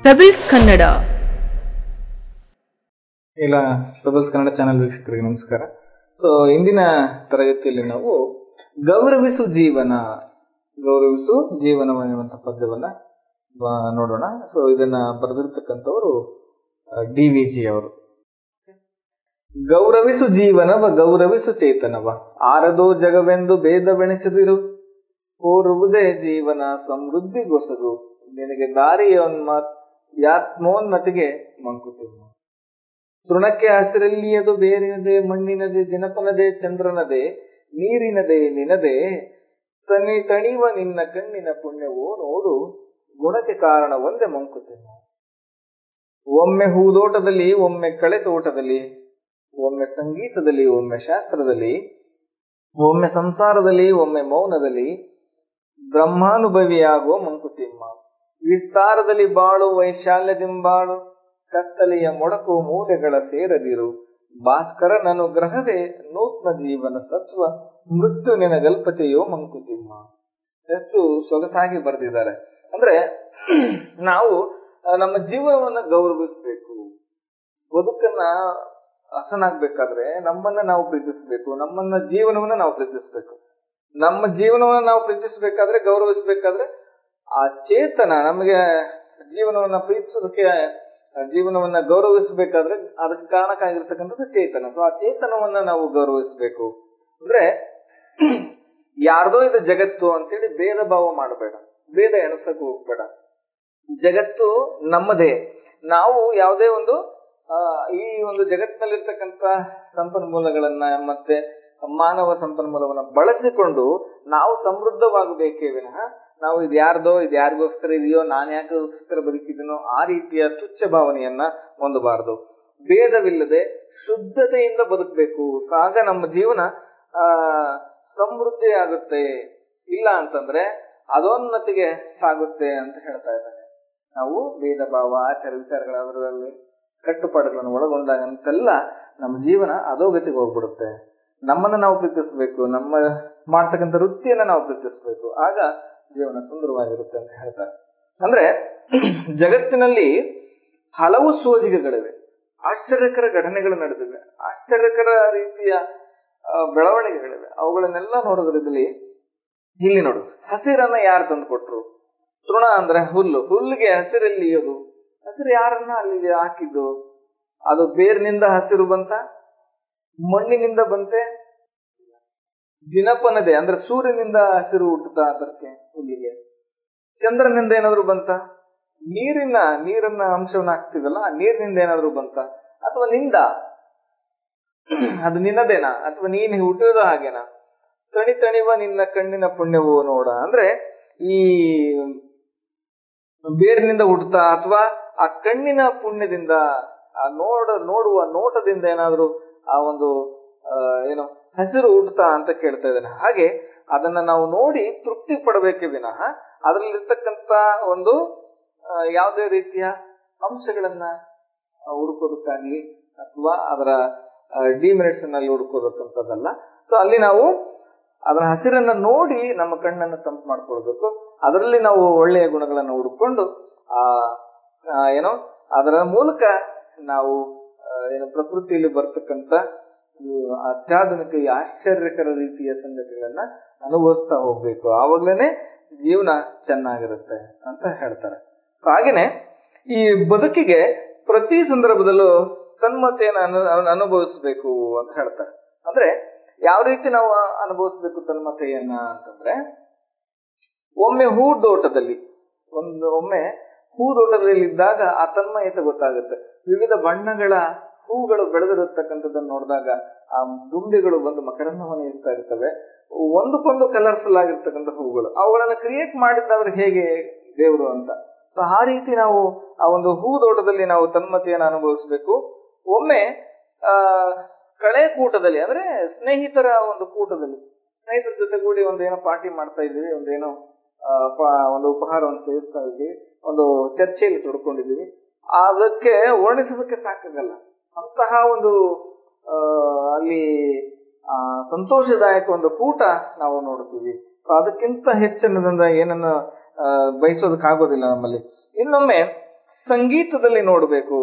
pebbles Kannada ಇಲ್ಲ ಪ್ರಬಲ್ಸ್ Kannada channel ವೀಕ್ಷಕರಿಗೆ ನಮಸ್ಕಾರ ಸೊ ಇಂದಿನ ತರಗತಿಯಲ್ಲಿ ನಾವು ಗೌರವಿಸು ಜೀವನ ಗೌರವಿಸು ಜೀವನ ಎನ್ನುವಂಥ ಪದ್ಯವನ್ನ ಆ, ನೋಡೋಣ ಸೊ ಇದನ್ನ ಬರೆದಿರ್ತಕ್ಕಂಥವರು ಡಿ ವಿ ಜಿ ಅವರು ಗೌರವಿಸು ಜೀವನವ ಗೌರವಿಸು ಚೇತನವ ಆರದೋ ಜಗವೆಂದು ಭೇದವೆಣಿಸದಿರು ಕೋರುವುದೇ ಜೀವನ ಸಮೃದ್ಧಿಗೊಸಗು ನಿನಗೆ ದಾರಿಯನ್ಮ ಯಾತ್ಮೋನ್ನತಿಗೆ ಮಂಕುತಿಮ್ಮ ತೃಣಕ್ಕೆ ಹಸಿರಲ್ಲಿಯದು ಬೇರಿನದೆ ಮಣ್ಣಿನದೆ ದಿನಪನದೆ ಚಂದ್ರನದೆ ನೀರಿನದೆ ನಿನದೆ ತನಿ ತಣಿವ ನಿನ್ನ ಕಣ್ಣಿನ ಪುಣ್ಯವೋ ನೋಡು ಗುಣಕ್ಕೆ ಕಾರಣ ಒಂದೇ ಮಂಕುತಿಮ್ಮ ಒಮ್ಮೆ ಹೂದೋಟದಲ್ಲಿ ಒಮ್ಮೆ ಕಳೆ ತೋಟದಲ್ಲಿ ಒಮ್ಮೆ ಸಂಗೀತದಲ್ಲಿ ಒಮ್ಮೆ ಶಾಸ್ತ್ರದಲ್ಲಿ ಒಮ್ಮೆ ಸಂಸಾರದಲ್ಲಿ ಒಮ್ಮೆ ಮೌನದಲ್ಲಿ ಬ್ರಹ್ಮಾನುಭವಿಯಾಗುವ ಮಂಕುತಿಮ್ಮ ವಿಸ್ತಾರದಲ್ಲಿ ಬಾಳು ವೈಶಾಲ್ಯದಿಂಬಾಳು ಕತ್ತಲೆಯ ಮೊಡಕು ಮೂಲೆಗಳ ಸೇರದಿರು ಭಾಸ್ಕರನ ಅನುಗ್ರಹವೇ ನೂತ್ನ ಜೀವನ ಸತ್ವ ಮೃತ್ಯು ನಿನಗಲ್ಪತೆಯೋ ಮಂಕುತಿಮ್ಮ ಎಷ್ಟು ಸೊಗಸಾಗಿ ಬರೆದಿದ್ದಾರೆ ಅಂದ್ರೆ ನಾವು ಆ, ನಮ್ಮ ಜೀವನವನ್ನ ಗೌರವಿಸಬೇಕು ಬದುಕನ್ನ ಹಸನಾಗ್ಬೇಕಾದ್ರೆ ನಮ್ಮನ್ನ ನಾವು ಪ್ರೀತಿಸ್ಬೇಕು ನಮ್ಮನ್ನ ಜೀವನವನ್ನ ನಾವು ಪ್ರೀತಿಸ್ಬೇಕು ನಮ್ಮ ಜೀವನವನ್ನ ನಾವು ಪ್ರೀತಿಸ್ಬೇಕಾದ್ರೆ ಗೌರವಿಸ್ಬೇಕಾದ್ರೆ ಆ ಚೇತನ ನಮಗೆ ಜೀವನವನ್ನ ಪ್ರೀತಿಸೋದಕ್ಕೆ ಆ ಜೀವನವನ್ನ ಗೌರವಿಸಬೇಕಾದ್ರೆ ಅದಕ್ಕೆ ಕಾರಣಕ್ಕಾಗಿರ್ತಕ್ಕಂಥದ್ದು ಚೇತನ ಸೊ ಆ ಚೇತನವನ್ನ ನಾವು ಗೌರವಿಸಬೇಕು ಅಂದ್ರೆ ಯಾರ್ದೋ ಇದು ಜಗತ್ತು ಅಂತೇಳಿ ಭೇದ ಭಾವ ಮಾಡಬೇಡ ಭೇದ ಎಣಸಕ್ ಹೋಗ್ಬೇಡ ಜಗತ್ತು ನಮ್ಮದೇ ನಾವು ಯಾವುದೇ ಒಂದು ಆ, ಈ ಒಂದು ಜಗತ್ತಿನಲ್ಲಿರ್ತಕ್ಕಂಥ ಸಂಪನ್ಮೂಲಗಳನ್ನ ಮತ್ತೆ ಮಾನವ ಸಂಪನ್ಮೂಲವನ್ನ ಬಳಸಿಕೊಂಡು ನಾವು ಸಮೃದ್ಧವಾಗಬೇಕೇ ವಿನಃ ನಾವು ಇದು ಯಾರ್ದೋ ಇದು ಯಾರಿಗೋಸ್ಕರ ಇದೆಯೋ ನಾನು ಯಾಕೋಸ್ಕರ ಬದುಕಿದ್ದೀನೋ ಆ ರೀತಿಯ ತುಚ್ಛ ಭಾವನೆಯನ್ನ ಹೊಂದಬಾರದು ಭೇದವಿಲ್ಲದೆ ಶುದ್ಧತೆಯಿಂದ ಬದುಕಬೇಕು ಆಗ ನಮ್ಮ ಜೀವನ ಆ ಸಮೃದ್ಧಿ ಆಗುತ್ತೆ ಇಲ್ಲ ಅಂತಂದ್ರೆ ಅದೋನ್ನತಿಗೆ ಸಾಗುತ್ತೆ ಅಂತ ಹೇಳ್ತಾ ಇದ್ದಾರೆ ನಾವು ಭೇದ ಭಾವ ಆಚಾರ ವಿಚಾರಗಳ ಅದರಲ್ಲಿ ಕಟ್ಟುಪಾಡುಗಳನ್ನು ಒಳಗೊಂಡಾಗಂತೆಲ್ಲ ನಮ್ಮ ಜೀವನ ಅಧೋಗತಿಗೆ ಹೋಗ್ಬಿಡುತ್ತೆ ನಮ್ಮನ್ನ ನಾವು ಪ್ರೀತಿಸ್ಬೇಕು ನಮ್ಮ ಮಾಡ್ತಕ್ಕಂಥ ವೃತ್ತಿಯನ್ನ ನಾವು ಪ್ರೀತಿಸ್ಬೇಕು ಆಗ ಜೀವನ ಸುಂದರವಾಗಿರುತ್ತೆ ಅಂತ ಹೇಳ್ತಾರೆ ಅಂದ್ರೆ ಜಗತ್ತಿನಲ್ಲಿ ಹಲವು ಸೋಜಿಗೆಗಳಿವೆ ಆಶ್ಚರ್ಯಕರ ಘಟನೆಗಳು ನಡೆದಿವೆ ಆಶ್ಚರ್ಯಕರ ರೀತಿಯ ಆ, ಬೆಳವಣಿಗೆಗಳಿವೆ ಅವುಗಳನ್ನೆಲ್ಲ ನೋಡೋದ್ರಲ್ಲಿ ಇಲ್ಲಿ ನೋಡು ಹಸಿರನ್ನ ಯಾರು ತಂದು ಕೊಟ್ರು ತೃಣ ಅಂದ್ರೆ ಹುಲ್ಲು ಹುಲ್ಲಿಗೆ ಹಸಿರಲ್ಲಿಯೋದು ಹಸಿರು ಯಾರನ್ನ ಅಲ್ಲಿಗೆ ಹಾಕಿದ್ದು ಅದು ಬೇರಿನಿಂದ ಹಸಿರು ಬಂತ ಮಣ್ಣಿನಿಂದ ಬಂತೆ ದಿನಪನದೆ ಅಂದ್ರೆ ಸೂರ್ಯನಿಂದ ಹಸಿರು ಹುಟ್ಟುತ್ತಾ ಅದಕ್ಕೆ ಹುಲ್ಲಿಗೆ ಚಂದ್ರನಿಂದ ಏನಾದ್ರು ಬಂತ ನೀರಿನ ನೀರನ್ನ ಅಂಶವನ್ನ ಹಾಕ್ತಿವಲ್ಲ ಆ ನೀರಿನಿಂದ ಏನಾದ್ರು ಬಂತ ಅಥವಾ ನಿಂದ ಅದು ನಿನ್ನದೇನಾ ಅಥವಾ ನೀನು ಹುಟ್ಟಿದ ಹಾಗೇನಾ ತಣಿ ತಣಿವ ನಿನ್ನ ಕಣ್ಣಿನ ಪುಣ್ಯವು ನೋಡ ಅಂದ್ರೆ ಈ ಬೇರಿನಿಂದ ಹುಟ್ಟುತ್ತಾ ಅಥವಾ ಆ ಕಣ್ಣಿನ ಪುಣ್ಯದಿಂದ ಆ ನೋಡ ನೋಡುವ ನೋಟದಿಂದ ಏನಾದ್ರು ಆ ಒಂದು ಆ, ಏನು ಹಸಿರು ಹುಟ್ಟುತ್ತಾ ಅಂತ ಕೇಳ್ತಾ ಇದ್ದಾನೆ ಹಾಗೆ ಅದನ್ನ ನಾವು ನೋಡಿ ತೃಪ್ತಿ ಪಡಬೇಕೇ ವಿನಃ ಅದರಲ್ಲಿರ್ತಕ್ಕಂಥ ಒಂದು ಆ, ಯಾವುದೇ ರೀತಿಯ ಅಂಶಗಳನ್ನ ಆ, ಹುಡುಕೋದಕ್ಕಾಗಿ ಅಥವಾ ಅದರ ಡಿಮೆರಿಟ್ಸ್ ನಲ್ಲಿ ಹುಡುಕೋದಕ್ಕಂಥದ್ದಲ್ಲ ಸೊ ಅಲ್ಲಿ ನಾವು ಅದರ ಹಸಿರನ್ನ ನೋಡಿ ನಮ್ಮ ಕಣ್ಣನ್ನು ತಂಪು ಮಾಡ್ಕೊಳ್ಬೇಕು ಅದರಲ್ಲಿ ನಾವು ಒಳ್ಳೆಯ ಗುಣಗಳನ್ನು ಹುಡುಕೊಂಡು ಆ ಆ, ಏನೋ ಅದರ ಮೂಲಕ ನಾವು ಆ, ಏನು ಪ್ರಕೃತಿಯಲ್ಲಿ ಬರ್ತಕ್ಕಂಥ ಈ ಅತ್ಯಾಧುನಿಕ ಈ ಆಶ್ಚರ್ಯಕರ ರೀತಿಯ ಸಂಗತಿಗಳನ್ನ ಅನುಭವಿಸ್ತಾ ಹೋಗ್ಬೇಕು ಆವಾಗ್ಲೇನೆ ಜೀವನ ಚೆನ್ನಾಗಿರುತ್ತೆ ಅಂತ ಹೇಳ್ತಾರೆ So ಹಾಗೇನೆ ಈ ಬದುಕಿಗೆ ಪ್ರತಿ ಸಂದರ್ಭದಲ್ಲೂ ತನ್ಮತೆಯನ್ನು ಅನು ಅನು- ಅನುಭವಿಸ್ಬೇಕು ಅಂತ ಹೇಳ್ತಾರೆ ಅಂದ್ರೆ ಯಾವ ರೀತಿ ನಾವು ಅನುಭವಿಸ್ಬೇಕು ತನ್ಮತೆಯನ್ನ ಅಂತಂದ್ರೆ ಒಮ್ಮೆ ಹೂದೋಟದಲ್ಲಿ ಒಂದು ಒಮ್ಮೆ ಹೂದೋಟದಲ್ಲಿ ಇದ್ದಾಗ ಆ ತನ್ಮಯತೆ ಗೊತ್ತಾಗುತ್ತೆ ವಿವಿಧ ಬಣ್ಣಗಳ ಹೂಗಳು ಬೆಳೆದಿರತಕ್ಕಂಥದ್ದನ್ನು ನೋಡಿದಾಗ ಆ ದುಂಬಿಗಳು ಬಂದು ಮಕರಂದವನ್ನು ಇರ್ತಾ ಇರ್ತವೆ ಒಂದಕ್ಕೊಂದು ಕಲರ್ಫುಲ್ ಆಗಿರ್ತಕ್ಕಂಥ ಹೂಗಳು ಅವುಗಳನ್ನ ಕ್ರಿಯೇಟ್ ಮಾಡಿದ್ದಾದ್ರೆ ಹೇಗೆ ದೇವರು ಅಂತ ಸೊ ಆ ರೀತಿ ನಾವು ಆ ಒಂದು ಹೂದೋಟದಲ್ಲಿ ನಾವು ತನ್ಮತೆಯನ್ನು ಅನುಭವಿಸ್ಬೇಕು ಒಮ್ಮೆ ಆ ಕಳೆ ಕೂಟದಲ್ಲಿ ಅಂದ್ರೆ ಸ್ನೇಹಿತರ ಒಂದು ಕೂಟದಲ್ಲಿ ಸ್ನೇಹಿತರ ಜೊತೆಗೂಡಿ ಒಂದೇನೋ ಪಾರ್ಟಿ ಮಾಡ್ತಾ ಇದ್ದೀವಿ ಒಂದೇನೋ ಆ, ಪ- ಒಂದು ಉಪಹಾರವನ್ನು ಸೇವಿಸ್ತಾ ಇದ್ದೀವಿ ಒಂದು ಚರ್ಚೆಯಲ್ಲಿ ತೊಡ್ಕೊಂಡಿದ್ದೀವಿ ಅದಕ್ಕೆ ವರ್ಣಿಸೋದಕ್ಕೆ ಸಾಕಾಗಲ್ಲ ಅಂತಹ ಒಂದು ಆ, ಅಲ್ಲಿ ಆ, ಸಂತೋಷದಾಯಕ ಒಂದು ಕೂಟ ನಾವು ನೋಡ್ತೀವಿ ಸೊ ಅದಕ್ಕಿಂತ ಹೆಚ್ಚಿನದಿಂದ ಏನನ್ನ ಆ, ಬಯಸೋದಕ್ಕಾಗೋದಿಲ್ಲ ನಮ್ಮಲ್ಲಿ ಇನ್ನೊಮ್ಮೆ ಸಂಗೀತದಲ್ಲಿ ನೋಡಬೇಕು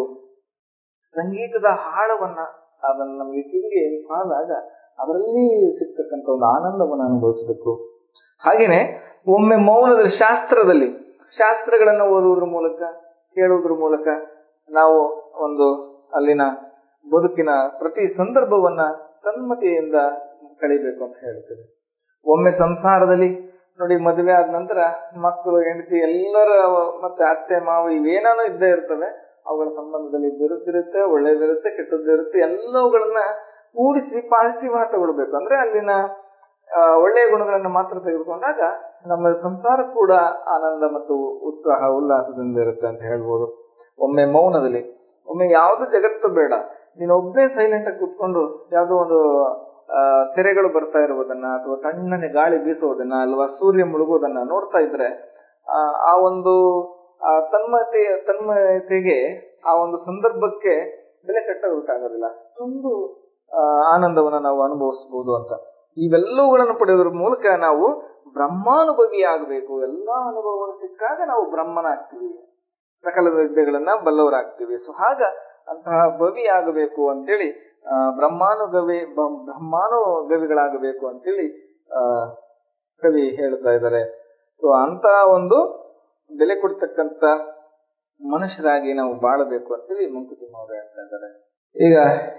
ಸಂಗೀತದ ಹಾಡವನ್ನ ಅದನ್ನ ನಮಗೆ ಕಿವಿಗೆ ಪಾದಾಗ ಅದರಲ್ಲಿ ಸಿಗ್ತಕ್ಕಂಥ ಒಂದು ಆನಂದವನ್ನು ಅನುಭವಿಸಬೇಕು ಹಾಗೇನೆ ಒಮ್ಮೆ ಮೌನದಲ್ಲಿ ಶಾಸ್ತ್ರದಲ್ಲಿ ಶಾಸ್ತ್ರಗಳನ್ನು ಓದುವುದ್ರ ಮೂಲಕ ಕೇಳುವುದ್ರ ಮೂಲಕ ನಾವು ಒಂದು ಅಲ್ಲಿನ ಬದುಕಿನ ಪ್ರತಿ ಸಂದರ್ಭವನ್ನ ತನ್ಮತಿಯಿಂದ ಕಳಿಬೇಕು ಅಂತ ಹೇಳ್ತೇವೆ ಒಮ್ಮೆ ಸಂಸಾರದಲ್ಲಿ ನೋಡಿ ಮದುವೆ ಆದ ನಂತರ ಮಕ್ಕಳು ಹೆಂಡತಿ ಎಲ್ಲರ ಮತ್ತೆ ಅತ್ತೆ ಮಾವ ಇವೇನಾನು ಇದ್ದೇ ಇರ್ತವೆ ಅವುಗಳ ಸಂಬಂಧದಲ್ಲಿ ಬಿರುತ್ತಿರುತ್ತೆ ಒಳ್ಳೇದಿರುತ್ತೆ ಕೆಟ್ಟದ್ದಿರುತ್ತೆ ಎಲ್ಲವುಗಳನ್ನ ಕೂಡಿಸಿ ಪಾಸಿಟಿವ್ ಆಗಿ ತಗೊಳ್ಬೇಕು ಅಂದ್ರೆ ಅಲ್ಲಿನ ಆ, ಒಳ್ಳೆಯ ಗುಣಗಳನ್ನು ಮಾತ್ರ ತೆಗೆದುಕೊಂಡಾಗ ನಮ್ಮ ಸಂಸಾರ ಕೂಡ ಆನಂದ ಮತ್ತು ಉತ್ಸಾಹ ಉಲ್ಲಾಸದಿಂದ ಇರುತ್ತೆ ಅಂತ ಹೇಳ್ಬೋದು ಒಮ್ಮೆ ಮೌನದಲ್ಲಿ ಒಮ್ಮೆ ಯಾವುದು ಜಗತ್ತು ಬೇಡ ನೀನು ಒಬ್ಬನೇ ಸೈಲೆಂಟ್ ಆಗಿ ಕೂತ್ಕೊಂಡು ಯಾವುದೋ ಒಂದು ಆ, ತೆರೆಗಳು ಬರ್ತಾ ಇರುವುದನ್ನ ಅಥವಾ ತಣ್ಣನೆ ಗಾಳಿ ಬೀಸುವುದನ್ನ ಅಲ್ವಾ ಸೂರ್ಯ ಮುಳುಗೋದನ್ನ ನೋಡ್ತಾ ಇದ್ರೆ ಆ, ಆ ಒಂದು ಆ ತನ್ಮಯತೆ ತನ್ಮಯತೆಗೆ ಆ ಒಂದು ಸಂದರ್ಭಕ್ಕೆ ಬೆಲೆ ಕಟ್ಟೋದಕ್ಕಾಗೋದಿಲ್ಲ ಅಷ್ಟೊಂದು ಆ, ಆನಂದವನ್ನ ನಾವು ಅನುಭವಿಸಬಹುದು ಅಂತ ಇವೆಲ್ಲವುಗಳನ್ನು ಪಡೆಯೋದ್ರ ಮೂಲಕ ನಾವು ಬ್ರಹ್ಮಾನುಭವಿ ಆಗಬೇಕು ಎಲ್ಲಾ ಅನುಭವಗಳು ಸಿಕ್ಕಾಗ ನಾವು ಬ್ರಹ್ಮನಾಗ್ತೀವಿ ಸಕಲ ವಿದ್ಯೆಗಳನ್ನ ಬಲ್ಲವರಾಗ್ತೀವಿ ಸೊ ಹಾಗ ಅಂತಹ ಭವಿ ಆಗಬೇಕು ಅಂತೇಳಿ ಆ, ಬ್ರಹ್ಮಾನುಗವಿ ಬ- ಬ್ರಹ್ಮಾನುಗವಿಗಳಾಗಬೇಕು ಅಂತೇಳಿ ಆ ಕವಿ ಹೇಳ್ತಾ ಇದ್ದಾರೆ ಸೊ ಅಂತ ಒಂದು ಬೆಲೆ ಕೊಡ್ತಕ್ಕಂತ ಮನುಷ್ಯರಾಗಿ ನಾವು ಬಾಳಬೇಕು ಅಂತೇಳಿ ಮಂಕುತಿಮ್ಮ ಅವರು ಹೇಳ್ತಾ ಇದ್ದಾರೆ ಈಗ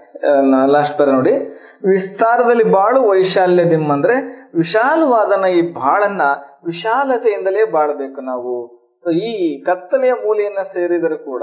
ಲಾಸ್ಟ್ ಪರ ನೋಡಿ ವಿಸ್ತಾರದಲ್ಲಿ ಬಾಳು ವೈಶಾಲ್ಯದಿಮ್ ಅಂದ್ರೆ ವಿಶಾಲವಾದನ ಈ ಬಾಳನ್ನ ವಿಶಾಲತೆಯಿಂದಲೇ ಬಾಳಬೇಕು ನಾವು ಸೊ ಈ ಕತ್ತಲೆಯ ಮೂಲೆಯನ್ನ ಸೇರಿದರೂ ಕೂಡ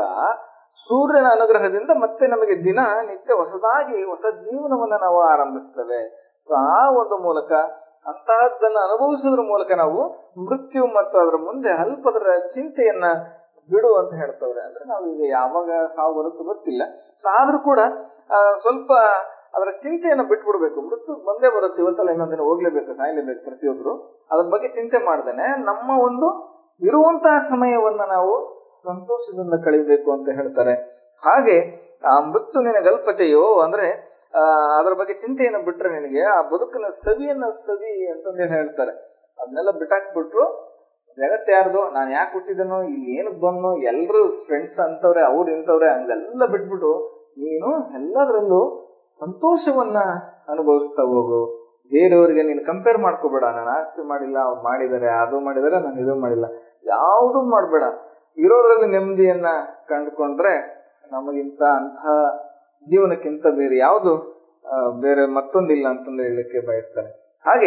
ಸೂರ್ಯನ ಅನುಗ್ರಹದಿಂದ ಮತ್ತೆ ನಮಗೆ ದಿನ ನಿತ್ಯ ಹೊಸದಾಗಿ ಹೊಸ ಜೀವನವನ್ನ ನಾವು ಆರಂಭಿಸ್ತೇವೆ ಸೊ ಆ ಒಂದು ಮೂಲಕ ಅಂತಹದ್ದನ್ನ ಅನುಭವಿಸೋದ್ರ ಮೂಲಕ ನಾವು ಮೃತ್ಯು ಮತ್ತು ಅದರ ಮುಂದೆ ಅಲ್ಪದರ ಚಿಂತೆಯನ್ನ ಬಿಡು ಅಂತ ಹೇಳ್ತವ್ರೆ ಅಂದ್ರೆ ನಾವು ಈಗ ಯಾವಾಗ ಸಾವು ಬರುತ್ತೋ ಗೊತ್ತಿಲ್ಲ ಆದ್ರೂ ಕೂಡ ಆ, ಸ್ವಲ್ಪ ಅದರ ಚಿಂತೆಯನ್ನ ಬಿಟ್ಬಿಡ್ಬೇಕು ಮೃತ್ಯು ಬಂದೇ ಬರುತ್ತೆ ಇವತ್ತಲ್ಲ ಇನ್ನೊಂದಿನ ಹೋಗ್ಲೇಬೇಕು ಸಾಯ್ಲೇಬೇಕು ಪ್ರತಿಯೊಬ್ರು ಅದ್ರ ಬಗ್ಗೆ ಚಿಂತೆ ಮಾಡ್ದೇನೆ ನಮ್ಮ ಒಂದು ಇರುವಂತಹ ಸಮಯವನ್ನ ನಾವು ಸಂತೋಷದಿಂದ ಕಳಿಬೇಕು ಅಂತ ಹೇಳ್ತಾರೆ ಹಾಗೆ ಆ ಮೃತ್ಯು ನಿನಗಲ್ಪತೆಯೋ ಅಂದ್ರೆ ಆ ಅದ್ರ ಬಗ್ಗೆ ಚಿಂತೆಯನ್ನು ಬಿಟ್ರೆ ನಿನಗೆ ಆ ಬದುಕಿನ ಸವಿಯನ್ನ ಸವಿ ಅಂತಂದೇಳಿ ಹೇಳ್ತಾರೆ ಅದನ್ನೆಲ್ಲ ಬಿಟ್ಟಾಕ್ಬಿಟ್ರು ಜಗತ್ತು ಯಾರ್ದು ನಾನು ಯಾಕೆ ಹುಟ್ಟಿದನೋ ಇಲ್ಲಿ ಏನಕ್ಕೆ ಬಂದನೋ ಎಲ್ಲರೂ ಫ್ರೆಂಡ್ಸ್ ಅಂತವ್ರೆ ಅವ್ರು ಇಂಥವ್ರೆ ಹಂಗೆಲ್ಲ ಬಿಟ್ಬಿಟ್ಟು ನೀನು ಎಲ್ಲದರಲ್ಲೂ ಸಂತೋಷವನ್ನ ಅನುಭವಿಸ್ತಾ ಹೋಗು ಬೇರೆಯವರಿಗೆ ನೀನು ಕಂಪೇರ್ ಮಾಡ್ಕೋಬೇಡ ನಾನು ಆಸ್ತಿ ಮಾಡಿಲ್ಲ ಅವ್ರು ಮಾಡಿದ್ದಾರೆ ಅದು ಮಾಡಿದ್ದಾರೆ ನಾನು ಇದು ಮಾಡಿಲ್ಲ ಯಾವುದು ಮಾಡಬೇಡ ಇರೋದ್ರಲ್ಲಿ ನೆಮ್ಮದಿಯನ್ನ ಕಂಡುಕೊಂಡ್ರೆ ನಮಗಿಂತ ಅಂತಹ ಜೀವನಕ್ಕಿಂತ ಬೇರೆ ಯಾವುದು ಆ, ಬೇರೆ ಮತ್ತೊಂದಿಲ್ಲ ಅಂತಂದು ಹೇಳಲಿಕ್ಕೆ ಬಯಸ್ತಾನೆ ಹಾಗೆ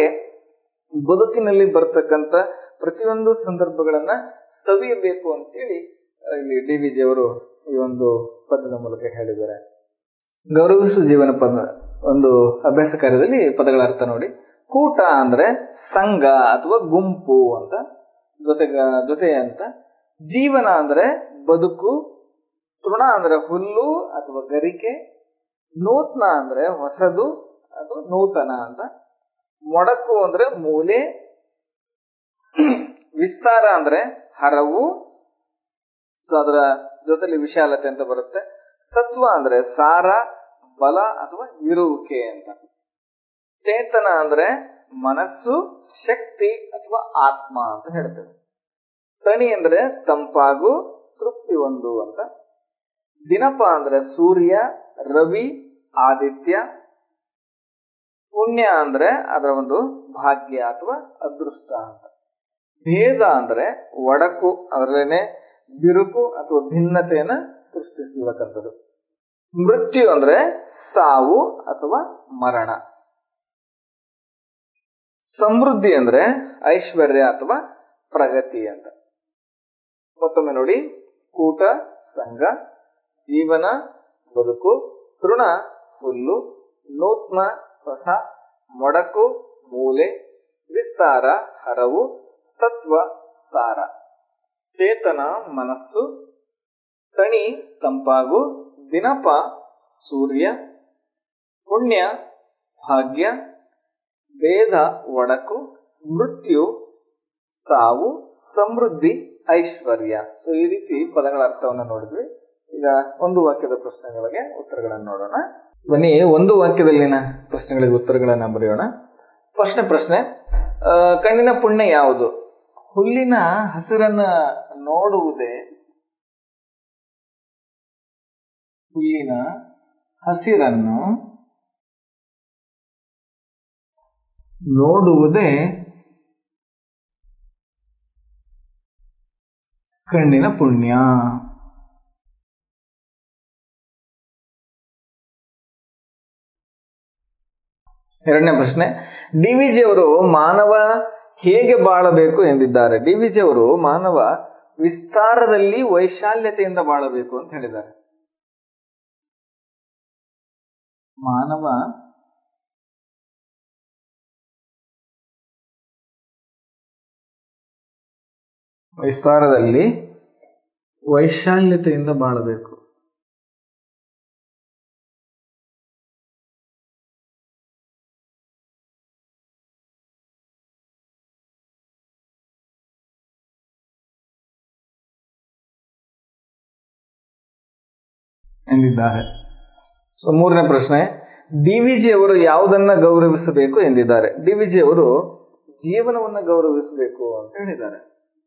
ಬದುಕಿನಲ್ಲಿ ಬರ್ತಕ್ಕಂತ ಪ್ರತಿಯೊಂದು ಸಂದರ್ಭಗಳನ್ನ ಸವಿಯಬೇಕು ಅಂತೇಳಿ ಆ, ಇಲ್ಲಿ ಡಿ ವಿ ಜಿ ಅವರು ಈ ಒಂದು ಪದದ ಮೂಲಕ ಹೇಳಿದ್ದಾರೆ ಗೌರವಿಸು ಜೀವನ ಪದ ಒಂದು ಅಭ್ಯಾಸ ಕಾರ್ಯದಲ್ಲಿ ಪದಗಳ ಅರ್ಥ ನೋಡಿ ಕೂಟ ಅಂದ್ರೆ ಸಂಘ ಅಥವಾ ಗುಂಪು ಅಂತ ಜೊತೆಗ ಜೊತೆ ಅಂತ ಜೀವನ ಅಂದ್ರೆ ಬದುಕು ತೃಣ ಅಂದ್ರೆ ಹುಲ್ಲು ಅಥವಾ ಗರಿಕೆ ನೂತನ ಅಂದ್ರೆ ಹೊಸದು ಅದು ನೂತನ ಅಂತ ಮೊಡಕು ಅಂದ್ರೆ ಮೂಲೆ ವಿಸ್ತಾರ ಅಂದ್ರೆ ಹರವು ಸೊ ಅದರ ಜೊತೆಲಿ ವಿಶಾಲತೆ ಅಂತ ಬರುತ್ತೆ ಸತ್ವ ಅಂದ್ರೆ ಸಾರ ಬಲ ಅಥವಾ ಇರುವಿಕೆ ಅಂತ ಚೇತನ ಅಂದ್ರೆ ಮನಸ್ಸು ಶಕ್ತಿ ಅಥವಾ ಆತ್ಮ ಅಂತ ಹೇಳ್ತೇವೆ ತಣಿ ಅಂದ್ರೆ ತಂಪಾಗು ತೃಪ್ತಿ ಒಂದು ಅಂತ ದಿನಪ ಅಂದ್ರೆ ಸೂರ್ಯ ರವಿ ಆದಿತ್ಯ ಪುಣ್ಯ ಅಂದ್ರೆ ಅದರ ಒಂದು ಭಾಗ್ಯ ಅಥವಾ ಅದೃಷ್ಟ ಅಂತ ಭೇದ ಅಂದ್ರೆ ಒಡಕು ಅದರಲ್ಲೇನೆ ಬಿರುಕು ಅಥವಾ ಭಿನ್ನತೆಯನ್ನ ಸೃಷ್ಟಿಸತಕ್ಕಂಥದ್ದು ಮೃತ್ಯು ಅಂದ್ರೆ ಸಾವು ಅಥವಾ ಮರಣ ಸಮೃದ್ಧಿ ಅಂದ್ರೆ ಐಶ್ವರ್ಯ ಅಥವಾ ಪ್ರಗತಿ ಅಂತ ಮತ್ತೊಮ್ಮೆ ನೋಡಿ ಕೂಟ ಸಂಘ ಜೀವನ ಬದುಕು ತೃಣ ಹುಲ್ಲು ನೂತ್ನ ಹೊಸ ಮೊಡಕು ಮೂಲೆ ವಿಸ್ತಾರ ಹರವು ಸತ್ವ ಸಾರ ಚೇತನ ಮನಸ್ಸು ತಣಿ ತಂಪಾಗು ದಿನಪ ಸೂರ್ಯ ಪುಣ್ಯ ಭಾಗ್ಯ ಭೇದ ಒಡಕು ಮೃತ್ಯು ಸಾವು ಸಮೃದ್ಧಿ ಐಶ್ವರ್ಯ ಸೊ ಈ ರೀತಿ ಪದಗಳ ಅರ್ಥವನ್ನು ನೋಡಿದ್ವಿ ಈಗ ಒಂದು ವಾಕ್ಯದ ಪ್ರಶ್ನೆಗಳಿಗೆ ಉತ್ತರಗಳನ್ನು ನೋಡೋಣ ಬನ್ನಿ ಒಂದು ವಾಕ್ಯದಲ್ಲಿನ ಪ್ರಶ್ನೆಗಳಿಗೆ ಉತ್ತರಗಳನ್ನ ಬರೆಯೋಣ ಪ್ರಶ್ನೆ ಪ್ರಶ್ನೆ ಆ, ಕಣ್ಣಿನ ಪುಣ್ಯ ಯಾವುದು ಹುಲ್ಲಿನ ಹಸಿರನ್ನ ನೋಡುವುದೇ ಹುಲ್ಲಿನ ಹಸಿರನ್ನು ನೋಡುವುದೇ ಕಣ್ಣಿನ ಪುಣ್ಯ ಎರಡನೇ ಪ್ರಶ್ನೆ ಡಿ ವಿ ಜಿ ಅವರು ಮಾನವ ಹೇಗೆ ಬಾಳಬೇಕು ಎಂದಿದ್ದಾರೆ ಡಿ ವಿ ಜಿ ಅವರು ಮಾನವ ವಿಸ್ತಾರದಲ್ಲಿ ವೈಶಾಲ್ಯತೆಯಿಂದ ಬಾಳಬೇಕು ಅಂತ ಹೇಳಿದ್ದಾರೆ ಮಾನವ ವಿಸ್ತಾರದಲ್ಲಿ ವೈಶಾಲ್ಯತೆಯಿಂದ ಬಾಳಬೇಕು ಎಂದಿದ್ದಾರೆ ಸೊ ಮೂರನೇ ಪ್ರಶ್ನೆ ಡಿ ವಿ ಜಿ ಅವರು ಯಾವುದನ್ನ ಗೌರವಿಸಬೇಕು ಎಂದಿದ್ದಾರೆ ಡಿ ವಿ ಜಿ ಅವರು ಜೀವನವನ್ನ ಗೌರವಿಸಬೇಕು ಅಂತ ಹೇಳಿದ್ದಾರೆ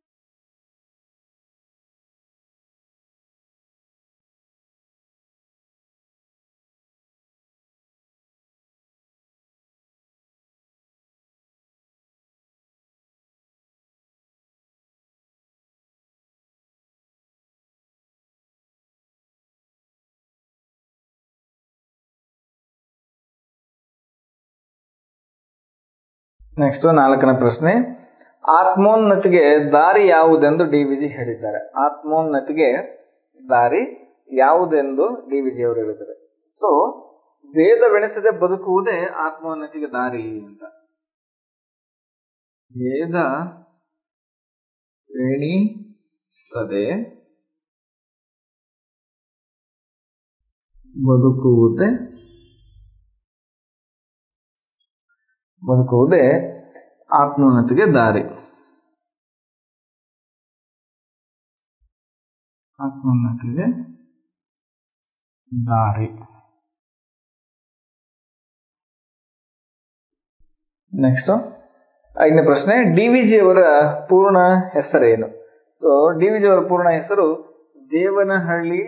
ನೆಕ್ಸ್ಟ್ ನಾಲ್ಕನೇ ಪ್ರಶ್ನೆ ಆತ್ಮೋನ್ನತಿಗೆ ದಾರಿ ಯಾವುದೆಂದು ಡಿ ವಿ ಜಿ ಹೇಳಿದ್ದಾರೆ ಆತ್ಮೋನ್ನತಿಗೆ ದಾರಿ ಯಾವುದೆಂದು ಡಿ ವಿ ಜಿ ಅವರು ಹೇಳಿದ್ದಾರೆ ಸೊ ವೇದವೆಣಿಸದೆ ಬದುಕುವುದೇ ಆತ್ಮೋನ್ನತಿಗೆ ದಾರಿ ಅಂತ ವೇದ ಎಣಿಸದೆ ಬದುಕುವುದೇ ಬದುಕುವುದೇ ಆತ್ಮೋನ್ನತಿಗೆ ದಾರಿ ಆತ್ಮೋನ್ನತಿಗೆ ದಾರಿ ನೆಕ್ಸ್ಟ್ ಐದನೇ ಪ್ರಶ್ನೆ ಡಿ ವಿ ಜಿ ಅವರ ಪೂರ್ಣ ಹೆಸರೇನು ಸೊ ಡಿ ವಿ ಜಿ ಅವರ ಪೂರ್ಣ ಹೆಸರು ದೇವನಹಳ್ಳಿ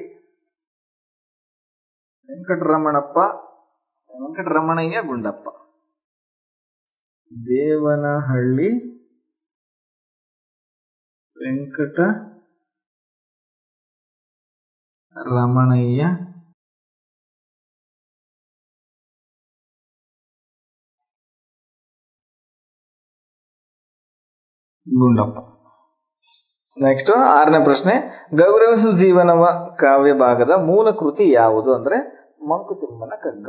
ವೆಂಕಟರಮಣಪ್ಪ ವೆಂಕಟರಮಣಯ್ಯ ಗುಂಡಪ್ಪ ದೇವನಹಳ್ಳಿ ವೆಂಕಟ ರಮಣಯ್ಯ ಗುಂಡಪ್ಪ ನೆಕ್ಸ್ಟ್ ಆರನೇ ಪ್ರಶ್ನೆ ಗೌರವಿಸು ಜೀವನವ ಕಾವ್ಯ ಭಾಗದ ಮೂಲ ಕೃತಿ ಯಾವುದು ಅಂದ್ರೆ ಮಂಕುತಿಮ್ಮನ ಕಗ್ಗ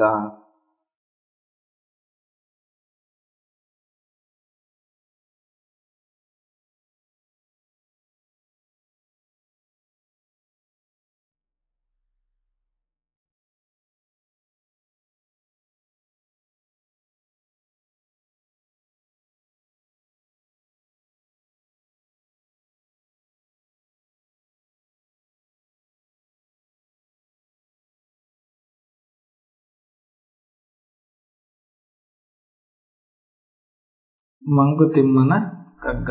ಮಂಕುತಿಮ್ಮನ ಕಗ್ಗ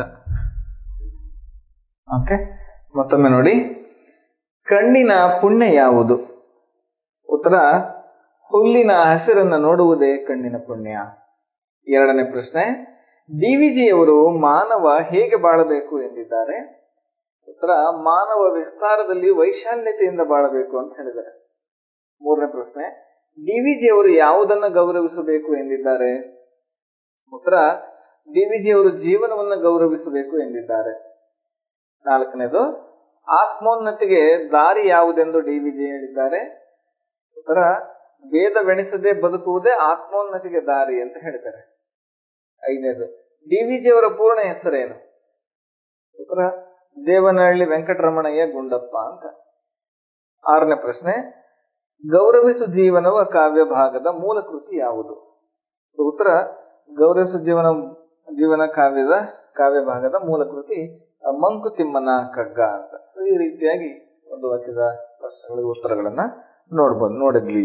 ಓಕೆ ಮತ್ತೊಮ್ಮೆ ನೋಡಿ ಕಣ್ಣಿನ ಪುಣ್ಯ ಯಾವುದು ಉತ್ತರ ಹುಲ್ಲಿನ ಹಸಿರನ್ನು ನೋಡುವುದೇ ಕಣ್ಣಿನ ಪುಣ್ಯ ಎರಡನೇ ಪ್ರಶ್ನೆ ಡಿ ವಿ ಜಿಯವರು ಮಾನವ ಹೇಗೆ ಬಾಳಬೇಕು ಎಂದಿದ್ದಾರೆ ಉತ್ತರ ಮಾನವ ವಿಸ್ತಾರದಲ್ಲಿ ವೈಶಾಲ್ಯತೆಯಿಂದ ಬಾಳಬೇಕು ಅಂತ ಹೇಳಿದ್ದಾರೆ ಮೂರನೇ ಪ್ರಶ್ನೆ ಡಿ ವಿ ಜಿಯವರು ಯಾವುದನ್ನು ಗೌರವಿಸಬೇಕು ಎಂದಿದ್ದಾರೆ ಉತ್ತರ ಡಿ ವಿ ಜಿಯವರು ಜೀವನವನ್ನು ಗೌರವಿಸಬೇಕು ಎಂದಿದ್ದಾರೆ ನಾಲ್ಕನೇದು ಆತ್ಮೋನ್ನತಿಗೆ ದಾರಿ ಯಾವುದೆಂದು ಡಿ ವಿ ಜಿ ಹೇಳಿದ್ದಾರೆ ಉತ್ತರ ವೇದವೆಣಿಸದೆ ಬದುಕುವುದೇ ಆತ್ಮೋನ್ನತಿಗೆ ದಾರಿ ಅಂತ ಹೇಳಿದ್ದಾರೆ ಐದನೇದು ಡಿ ವಿ ಜಿ ಅವರ ಪೂರ್ಣ ಹೆಸರೇನು ಉತ್ತರ ದೇವನಹಳ್ಳಿ ವೆಂಕಟರಮಣಯ್ಯ ಗುಂಡಪ್ಪ ಅಂತ ಆರನೇ ಪ್ರಶ್ನೆ ಗೌರವಿಸು ಜೀವನವ ಕಾವ್ಯ ಭಾಗದ ಮೂಲ ಕೃತಿ ಯಾವುದು ಸೊ ಉತ್ತರ ಗೌರವಿಸು ಜೀವನ ಜೀವನ ಕಾವ್ಯದ ಕಾವ್ಯ ಭಾಗದ ಮೂಲ ಕೃತಿ ಮಂಕುತಿಮ್ಮನ ಕಗ್ಗ ಅಂತ ಸೊ ಈ ರೀತಿಯಾಗಿ ಒಂದು ವಾಕ್ಯದ ಪ್ರಶ್ನೆಗಳಿಗೆ ಉತ್ತರಗಳನ್ನ ನೋಡ್ಬೋದು ನೋಡಿದ್ವಿ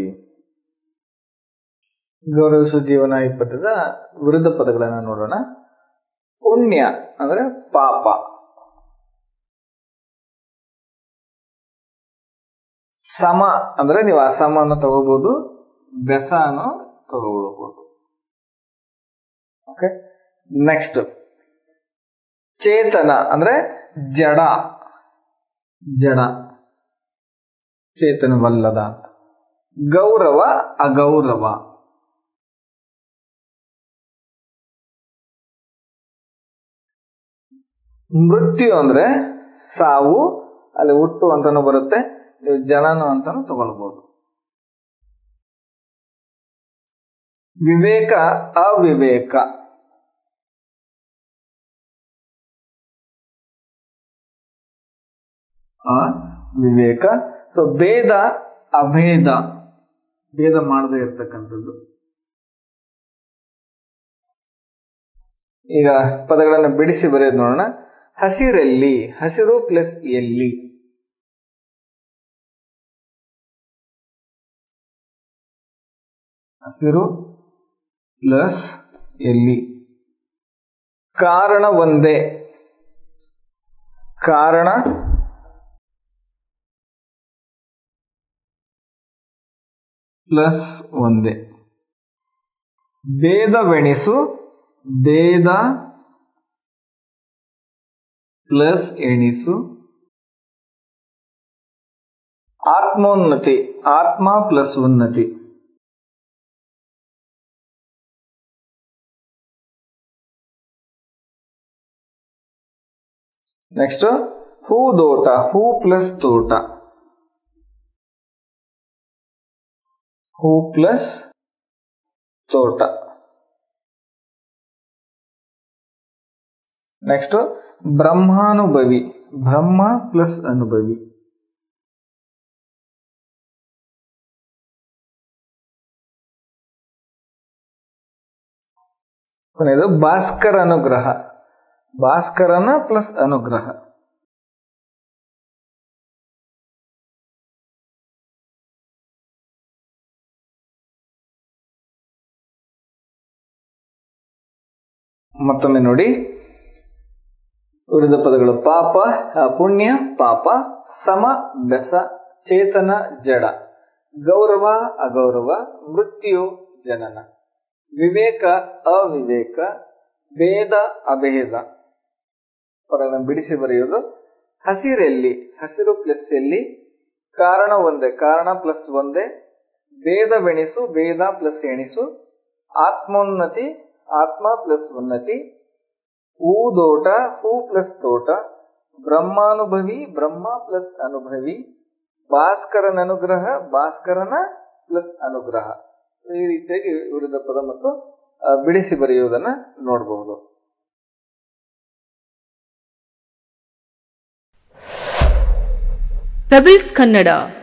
ಗೌರವಿಸು ಜೀವನ ಈ ಪದ್ಯದ ವಿರುದ್ಧ ಪದಗಳನ್ನ ನೋಡೋಣ ಪುಣ್ಯ ಅಂದ್ರೆ ಪಾಪ ಸಮ ಅಂದ್ರೆ ನೀವು ಅಸಮನ ತಗೋಬಹುದು ಬೆಸನು ತಗೋಬಹುದು ಓಕೆ ನೆಕ್ಸ್ಟ್ ಚೇತನ ಅಂದ್ರೆ ಜಡ ಜಡ ಚೇತನವಲ್ಲದ ಅಂತ ಗೌರವ ಅಗೌರವ ಮೃತ್ಯು ಅಂದ್ರೆ ಸಾವು ಅಲ್ಲಿ ಹುಟ್ಟು ಅಂತಾನು ಬರುತ್ತೆ ನೀವು ಜನನ ಅಂತಾನು ತಗೊಳ್ಬಹುದು ವಿವೇಕ ಅವಿವೇಕ ಆ ವಿವೇಕ ಸೊ ಭೇದ ಅಭೇದ ಭೇದ ಮಾಡದೇ ಇರ್ತಕ್ಕಂಥದ್ದು ಈಗ ಪದಗಳನ್ನು ಬಿಡಿಸಿ ಬರೆಯೋದು ನೋಡೋಣ ಹಸಿರಲ್ಲಿ ಹಸಿರು ಪ್ಲಸ್ ಎಲ್ಲಿ ಹಸಿರು ಪ್ಲಸ್ ಎಲ್ಲಿ ಕಾರಣ ಒಂದೇ ಕಾರಣ ಪ್ಲಸ್ ಒಂದೇ ಭೇದವೆಣಿಸು ಭೇದ ಪ್ಲಸ್ ಎಣಿಸು ಆತ್ಮೋನ್ನತಿ ಆತ್ಮ ಪ್ಲಸ್ ಉನ್ನತಿ ನೆಕ್ಸ್ಟ್ ಹೂದೋಟ ಹೂ ಪ್ಲಸ್ ತೋಟ ಹೂ ಪ್ಲಸ್ ತೋಟ ನೆಕ್ಸ್ಟ್ ಬ್ರಹ್ಮಾನುಭವಿ ಬ್ರಹ್ಮ ಪ್ಲಸ್ ಅನುಭವಿ ಕೊನೆಯದು ಭಾಸ್ಕರ ಅನುಗ್ರಹ ಭಾಸ್ಕರನ ಪ್ಲಸ್ ಅನುಗ್ರಹ ಮತ್ತೊಮ್ಮೆ ನೋಡಿ ಉಳಿದ ಪದಗಳು ಪಾಪ ಆ, ಪುಣ್ಯ ಪಾಪ ಸಮ ಬೆಸ ಚೇತನ ಜಡ ಗೌರವ ಅಗೌರವ ಮೃತ್ಯು ಜನನ ವಿವೇಕ ಅವಿವೇಕ ಭೇದ ಅಭೇದ ಪದಗಳನ್ನು ಬಿಡಿಸಿ ಬರೆಯುವುದು ಹಸಿರೆಲ್ಲಿ ಹಸಿರು ಪ್ಲಸ್ ಎಲ್ಲಿ ಕಾರಣ ಒಂದೇ ಕಾರಣ ಪ್ಲಸ್ ಒಂದೇ ಭೇದವೆಣಿಸು ಭೇದ ಪ್ಲಸ್ ಎಣಿಸು ಆತ್ಮೋನ್ನತಿ ಆತ್ಮ ಪ್ಲಸ್ ಉನ್ನತಿ ಹೂದೋಟ ಹೂ ಪ್ಲಸ್ ತೋಟ ಬ್ರಹ್ಮಾನುಭವಿ ಬ್ರಹ್ಮ ಪ್ಲಸ್ ಅನುಭವಿ ಭಾಸ್ಕರನ ಅನುಗ್ರಹ ಭಾಸ್ಕರನ ಪ್ಲಸ್ ಅನುಗ್ರಹ ಈ ರೀತಿಯಾಗಿ ಉಳಿದ ಪದ ಮತ್ತು ಆ, ಬಿಡಿಸಿ ಬರೆಯುವುದನ್ನ ನೋಡಬಹುದು ಪೆಬಲ್ಸ್ ಕನ್ನಡ